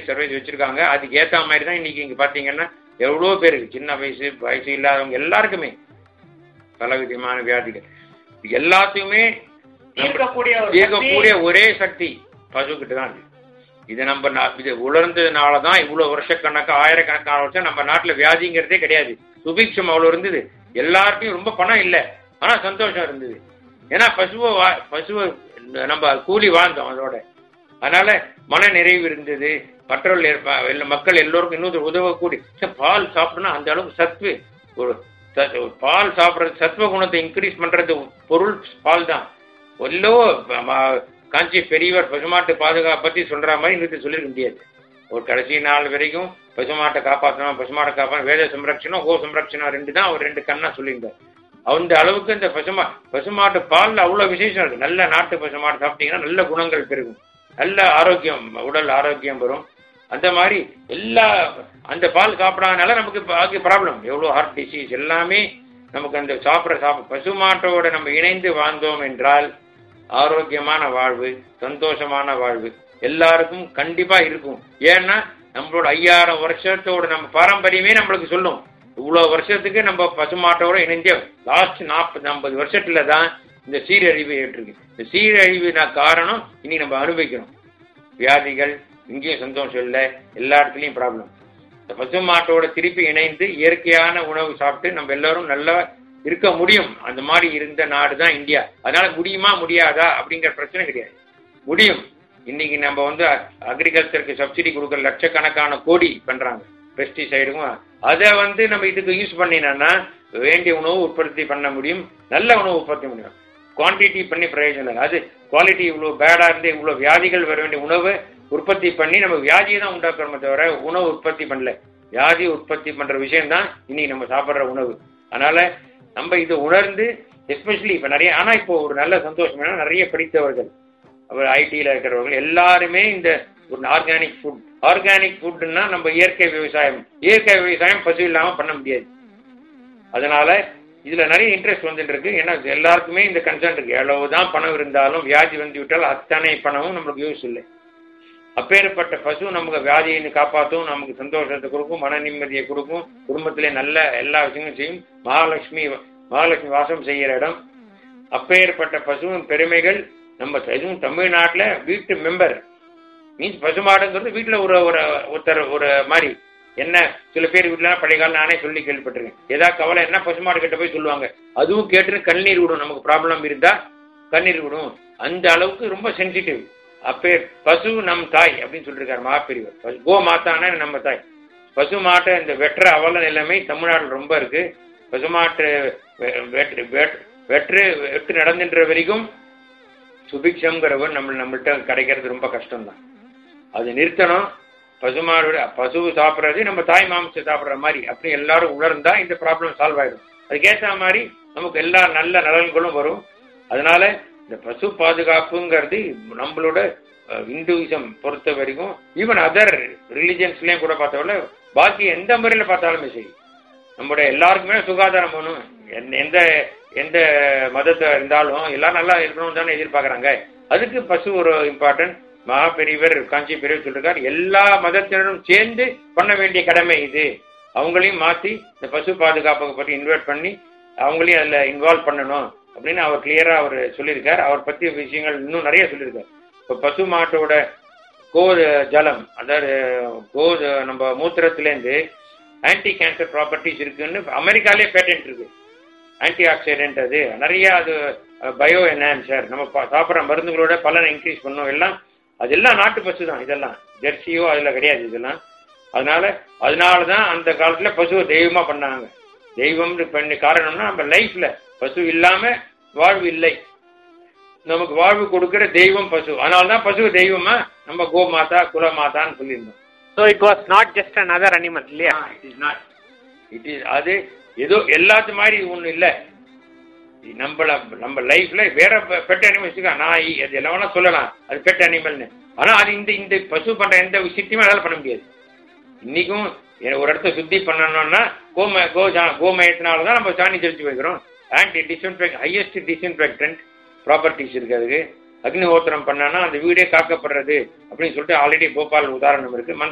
life service வச்சுருக்காங்க அதுக்கு ஏற்ற மாதிரி தான் இன்றைக்கி இங்கே பார்த்தீங்கன்னா எவ்வளோ பேருக்கு சின்ன வயசு வயசு இல்லாதவங்க எல்லாருக்குமே பலவிதமான வியாதிகள் இது எல்லாத்தையுமே தீர்க்கக்கூடிய ஒரு இயக்கக்கூடிய ஒரே சக்தி பசுக்கிட்ட தான் இருக்கு இது நம்ம நா- இது உலர்ந்ததுனால தான் இவ்வளோ வருஷக்கணக்கு ஆயிரக்கணக்கான வருஷம் நம்ம நாட்டில் வியாதிங்கிறதே கிடையாது சுபிக்ஷம் அவ்வளோ இருந்தது எல்லாருக்கும் ரொம்ப பணம் இல்லை ஆனால் சந்தோஷம் இருந்தது ஏன்னா பசுவை வா பசுவை நம்ம கூலி வாழ்ந்தோம் அதோட அதனால மன நிறைவு இருந்தது மற்றவர்கள் ஏற்ப- எல்லா- மக்கள் எல்லோருக்கும் இன்னொரு உதவக்கூடிய சே, பால் சாப்பிட்டோம்னா அந்த அளவுக்கு சத்து ஒரு சத்- ஒரு பால் சாப்பிட்றது சத்துவ குணத்தை இன்க்ரீஸ் பண்றது பொருள் பால் தான் எல்லோ ம- காஞ்சி பெரியவர் பசுமாட்டு பாதுகாப்பு பத்தி சொல்ற மாதிரி இன்னும் சொல்லிருக்க முடியாது ஒரு கடைசி நாள் வரைக்கும் பசுமாட்டை காப்பாற்றணும் பசுமாட்டை காப்பாற்றணும் வேத சம்ரட்சணம் கோ சம்ரட்சணம் ரெண்டு தான் அவர் ரெண்டு கண்ணா சொல்லியிருந்தார் அந்த அளவுக்கு இந்த பசுமா பசுமாட்டு பால்ல அவ்வளவு விசேஷம் இருக்கு நல்ல நாட்டு பசுமாடு சாப்பிட்டீங்கன்னா நல்ல குணங்கள் பெருகும் நல்ல ஆரோக்கியம் உடல் ஆரோக்கியம் வரும் அந்த மாதிரி எல்லா அந்த பால் சாப்பிடாதனால நமக்கு பாக்கி ப்ராப்ளம் எவ்வளோ ஹார்ட் டிசீஸ் எல்லாமே நமக்கு அந்த சாப்பிட்ற சாப்பிட பசுமாட்டோட நம்ம இணைந்து வாழ்ந்தோம் என்றால் ஆரோக்கியமான வாழ்வு சந்தோஷமான வாழ்வு எல்லாருக்கும் கண்டிப்பா இருக்கும் ஏன்னா நம்மளோட ஐயாயிரம் வருஷத்தோட நம்ம பாரம்பரியமே நம்மளுக்கு சொல்லும் இவ்வளவு வருஷத்துக்கு நம்ம பசுமாட்டோட இணைஞ்ச லாஸ்ட் நாற்பது ஐம்பது வருஷத்துல தான் இந்த சீரழிவு ஏற்றிருக்கு இந்த சீரழிவு காரணம் இனி நம்ம அனுபவிக்கிறோம் வியாதிகள் இங்கேயும் சந்தோஷம் இல்லை எல்லா இடத்துலையும் ப்ராப்ளம் இந்த பசு மாட்டோட திருப்பி இணைந்து இயற்கையான உணவு சாப்பிட்டு நம்ம எல்லாரும் நல்லா இருக்க முடியும் அந்த மாதிரி இருந்த நாடு தான் இந்தியா அதனால முடியுமா முடியாதா அப்படிங்கிற பிரச்சனை கிடையாது முடியும் இன்னைக்கு நம்ம வந்து அக்ரிகல்ச்சருக்கு சப்சிடி கொடுக்குற லட்சக்கணக்கான கோடி பண்றாங்க பெஸ்டிசைடுக்கும் அதை வந்து நம்ம இதுக்கு யூஸ் பண்ணினோம்னா வேண்டிய உணவு உற்பத்தி பண்ண முடியும் நல்ல உணவு உற்பத்தி முடியும் குவான்டிட்டி பண்ணி பிரயோஜனம் இல்லை அது குவாலிட்டி இவ்வளோ பேடாக இருந்து இவ்வளோ வியாதிகள் வர வேண்டிய உணவை உற்பத்தி பண்ணி நம்ம வியாதியை தான் உண்டாக்குறோமே தவிர உணவு உற்பத்தி பண்ணல வியாதி உற்பத்தி பண்ற விஷயம் தான் இன்னைக்கு நம்ம சாப்பிட்ற உணவு அதனால நம்ம இதை உணர்ந்து எஸ்பெஷலி இப்போ நிறைய ஆனால் இப்போ ஒரு நல்ல சந்தோஷம் என்னன்னா நிறைய படித்தவர்கள் அவர் ஐடியில் இருக்கிறவர்கள் எல்லாருமே இந்த ஒரு ஆர்கானிக் ஃபுட் ஆர்கானிக் ஃபுட்னா நம்ம இயற்கை விவசாயம் இயற்கை விவசாயம் பசு இல்லாமல் பண்ண முடியாது அதனால இதுல நிறைய இன்ட்ரெஸ்ட் வந்துட்டு இருக்கு ஏன்னா எல்லாருக்குமே இந்த கன்சர்ன் இருக்கு எவ்வளவுதான் பணம் இருந்தாலும் வியாதி வந்து விட்டால் அத்தனை பணமும் நம்மளுக்கு யூஸ் இல்லை அப்பேற்பட்ட பசு நமக்கு வியாதியை காப்பாற்றும் நமக்கு சந்தோஷத்தை கொடுக்கும் மன நிம்மதியை கொடுக்கும் குடும்பத்திலே நல்ல எல்லா விஷயங்களும் செய்யும் மகாலட்சுமி மகாலட்சுமி வாசம் செய்கிற இடம் அப்பேற்பட்ட பசுவின் பெருமைகள் நம்ம இதுவும் தமிழ்நாட்டில் வீட்டு மெம்பர் மீன்ஸ் பசுமாடுங்கிறது வீட்டில் ஒரு ஒரு ஒருத்தர் ஒரு மாதிரி என்ன சில பேர் வீட்டில் பழைய காலம் நானே சொல்லி கேள்விப்பட்டிருக்கேன் ஏதாவது கவலை என்ன பசுமாடு கிட்ட போய் சொல்லுவாங்க அதுவும் கேட்டுன்னு கண்ணீர் விடும் நமக்கு ப்ராப்ளம் இருந்தா கண்ணீர் விடும் அந்த அளவுக்கு ரொம்ப சென்சிட்டிவ் அப்பே பசு நம் தாய் அப்படின்னு சொல்லியிருக்காரு மகாபெரியவர் பசு கோ மாத்தான நம்ம தாய் பசு மாட்டை இந்த வெற்ற அவல நிலைமை தமிழ்நாட்டில் ரொம்ப இருக்கு பசுமாட்டு வெ- வெற்று வெற்று வெற்று வெற்று நடந்துன்ற வரைக்கும் சுபிக்ஷங்கிறவர் நம்ம நம்மள்ட்ட கிடைக்கிறது ரொம்ப கஷ்டம்தான் அது நிறுத்தணும் பசுமாடு பசு சாப்பிட்றது நம்ம தாய் மாம்சம் சாப்பிட்ற மாதிரி அப்படி எல்லாரும் உணர்ந்தா இந்த ப்ராப்ளம் சால்வ் ஆயிடும் அதுக்கேற்ற மாதிரி நமக்கு எல்லா நல்ல நலன்களும் வரும் அதனால இந்த பசு பாதுகாப்புங்கிறது நம்மளோட இந்துவிசம் பொறுத்த வரைக்கும் ஈவன் அதர் ரிலிஜன்ஸ்லயும் கூட பார்த்தவங்கள பாக்கி எந்த முறையில் பார்த்தாலுமே சரி நம்முடைய எல்லாருக்குமே சுகாதாரம் வேணும் எந்த- எந்த எந்த மதத்தை இருந்தாலும் எல்லாரும் நல்லா இருக்கணும் தானே எதிர்பார்க்கறாங்க அதுக்கு பசு ஒரு இம்பார்ட்டன்ட் மகா பெரியவர் காஞ்சி பெரியவர் சொல்லிருக்கார் எல்லா மதத்தினரும் சேர்ந்து பண்ண வேண்டிய கடமை இது அவங்களையும் மாத்தி இந்த பசு பாதுகாப்பை பற்றி இன்வைட் பண்ணி அவங்களையும் அதுல இன்வால்வ் பண்ணணும் அப்படின்னு அவர் கிளியரா அவர் சொல்லியிருக்கார் அவர் பத்தி விஷயங்கள் இன்னும் நிறைய சொல்லியிருக்கார் இப்போ பசு மாட்டோட கோ ஜலம் அதாவது கோ நம்ம மூத்திரத்திலேருந்து ஆன்டி கேன்சர் ப்ராப்பர்ட்டிஸ் இருக்குன்னு அமெரிக்காலே பேட்டன்ட் இருக்கு ஆன்டி ஆக்சிடென்ட் அது நிறைய அது பயோ என்ஹான்சர் நம்ம பா- சாப்பிட்ற மருந்துகளோட பலனை இன்க்ரீஸ் பண்ணும் எல்லாம் அதெல்லாம் நாட்டு பசு தான் இதெல்லாம் ஜெர்சியோ அதில் கிடையாது இதெல்லாம் அதனால அதனால தான் அந்த காலத்தில் பசுவை தெய்வமாக பண்ணாங்க தெய்வம்னு பண்ணி காரணம்னா நம்ம லைஃப்ல பசு இல்லாம வாழ்வு இல்லை நமக்கு வாழ்வு கொடுக்கிற தெய்வம் பசு அதனால தான் பசு தெய்வமா நம்ம கோ மாதா குல மாதான்னு சொல்லியிருந்தோம் so it was not just another animal இல்லையா it is not it is அது ஏதோ எல்லாத்து மாதிரி ஒன்றும் இல்லை நம்மள நம்ம லைஃப்ல வேற பெட் அனிமல்ஸ் இருக்கா நாய் அது எல்லாம் வேணா சொல்லலாம் அது பெட் அனிமல்னு ஆனா அது இந்த இந்த பசு பண்ற எந்த விஷயத்தையுமே அதால பண்ண முடியாது இன்னைக்கும் எ- ஒரு இடத்த சுத்தி பண்ணணும்னா கோம கோ கோமயத்தினால தான் நம்ம சாணி தெளிச்சு வைக்கிறோம் anti disinfect highest disinfectant properties இருக்கு அதுக்கு அக்னிஹோத்திரம் பண்ணானா அந்த வீடே காக்கப்படுறது அப்படின்னு சொல்லிட்டு ஆல்ரெடி போபால் உதாரணம் இருக்கு மண்